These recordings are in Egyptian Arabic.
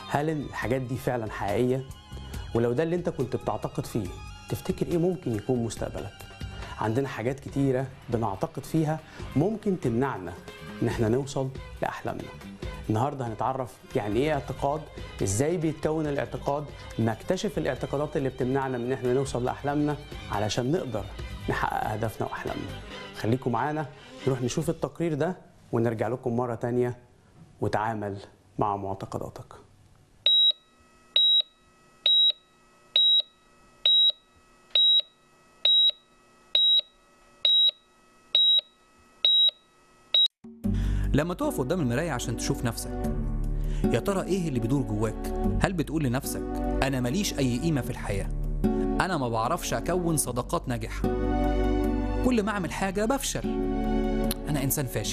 هل الحاجات دي فعلا حقيقيه ولو ده اللي انت كنت بتعتقد فيه تفتكر ايه ممكن يكون مستقبلك عندنا حاجات كتيره بنعتقد فيها ممكن تمنعنا ان احنا نوصل لاحلامنا النهارده هنتعرف يعني ايه اعتقاد ازاي بيتكون الاعتقاد نكتشف الاعتقادات اللي بتمنعنا من ان احنا نوصل لاحلامنا علشان نقدر نحقق اهدافنا واحلامنا خليكم معانا نروح نشوف التقرير ده ونرجع لكم مره تانية وتعامل مع معتقداتك لما تقف قدام المراية عشان تشوف نفسك يا ترى ايه اللي بيدور جواك هل بتقول لنفسك انا ماليش اي قيمة في الحياة انا ما بعرفش اكون صداقات ناجحة كل ما اعمل حاجة بفشل انا انسان فاشل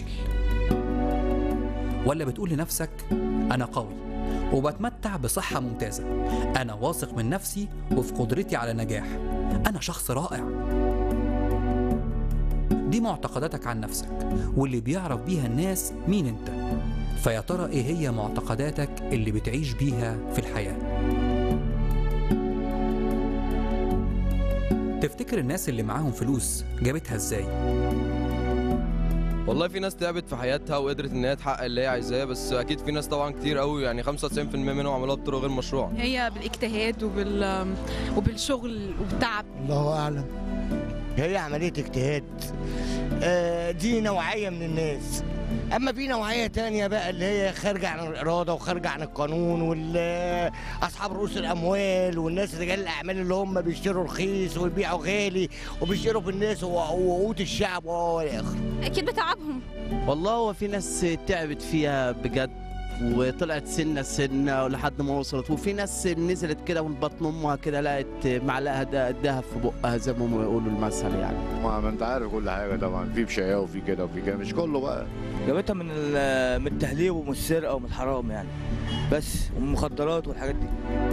ولا بتقول لنفسك انا قوي وبتمتع بصحة ممتازة انا واثق من نفسي وفي قدرتي على النجاح انا شخص رائع دي معتقداتك عن نفسك واللي بيعرف بيها الناس مين انت فيا ترى ايه هي معتقداتك اللي بتعيش بيها في الحياة تفتكر الناس اللي معاهم فلوس جابتها ازاي والله في ناس تعبت في حياتها وقدرت ان هي تحقق اللي هي عايزاه بس اكيد في ناس طبعا كتير قوي يعني 95% منهم عملوها بطرق غير مشروعه هي بالاجتهاد وبال وبالشغل وبالتعب الله اعلم هي عملية اجتهاد آه، دي نوعية من الناس أما في نوعية تانية بقى اللي هي خارجة عن الإرادة وخارجة عن القانون وأصحاب رؤوس الأموال والناس رجال الأعمال اللي هم بيشتروا رخيص ويبيعوا غالي وبيشتروا في الناس وقوت الشعب وإلى آخره اكيد بتعبهم والله هو في ناس تعبت فيها بجد وطلعت سنه سنه ولحد ما وصلت وفي ناس نزلت كده من بطن امها كده لقت معلقه ده- دهب في بقها زي ما هم يقولوا المثل يعني ما ما انت عارف كل حاجه طبعا في بشقاوه وفي كده وفي كده مش كله بقى جابتها من ال- من التهليب ومن السرقه ومن الحرام يعني بس ومن المخدرات والحاجات دي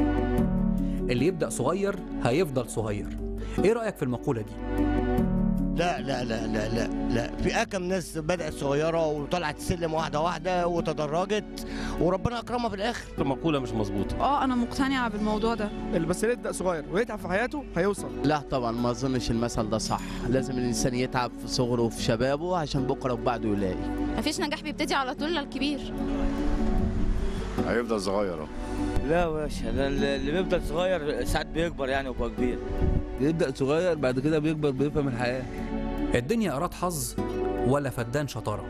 اللي يبدأ صغير هيفضل صغير ايه رأيك في المقولة دي لا لا لا لا لا لا في أكم ناس بدأت صغيرة وطلعت السلم واحدة واحدة وتدرجت وربنا أكرمها في الآخر مقولة مش مظبوطة اه انا مقتنعه بالموضوع ده اللي بس يبدا صغير ويتعب في حياته هيوصل لا طبعا ما اظنش المثل ده صح لازم الانسان يتعب في صغره وفي شبابه عشان بكره وبعده يلاقي مفيش نجاح بيبتدي على طول للكبير هيفضل صغير اهو لا يا باشا ده اللي اللي بيفضل صغير ساعات بيكبر يعني وبقى كبير يبدأ صغير بعد كده بيكبر بيفهم الحياة الدنيا إراد حظ ولا فدان شطارة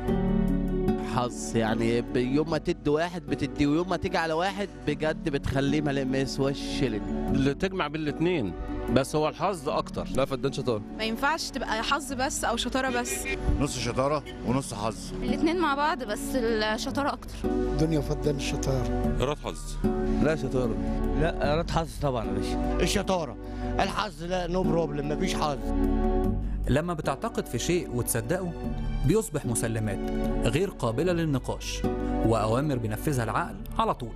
حظ يعني ب- يوم ما تدي واحد بتدي ويوم ما تيجي على واحد بجد بتخليه ما ما يسواش شيلين اللي تجمع بين الاتنين بس هو الحظ أكتر لا فدان شطار ما ينفعش تبقى حظ بس او شطاره بس نص شطاره ونص حظ الاتنين مع بعض بس الشطاره اكتر الدنيا فدان الشطار إراد حظ لا شطاره لا رد حظ طبعا يا باشا الشطارة الحظ لا نو بروبلم مفيش حظ لما بتعتقد في شيء وتصدقه بيصبح مسلمات غير قابلة للنقاش وأوامر بينفذها العقل على طول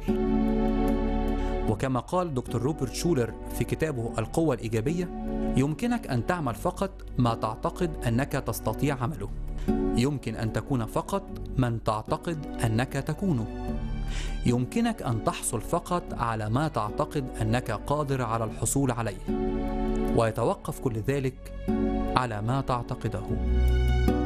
وكما قال دكتور روبرت شولر في كتابه القوة الإيجابية يمكنك أن تعمل فقط ما تعتقد أنك تستطيع عمله يمكن أن تكون فقط من تعتقد أنك تكونه يمكنك أن تحصل فقط على ما تعتقد أنك قادر على الحصول عليه ويتوقف كل ذلك على ما تعتقده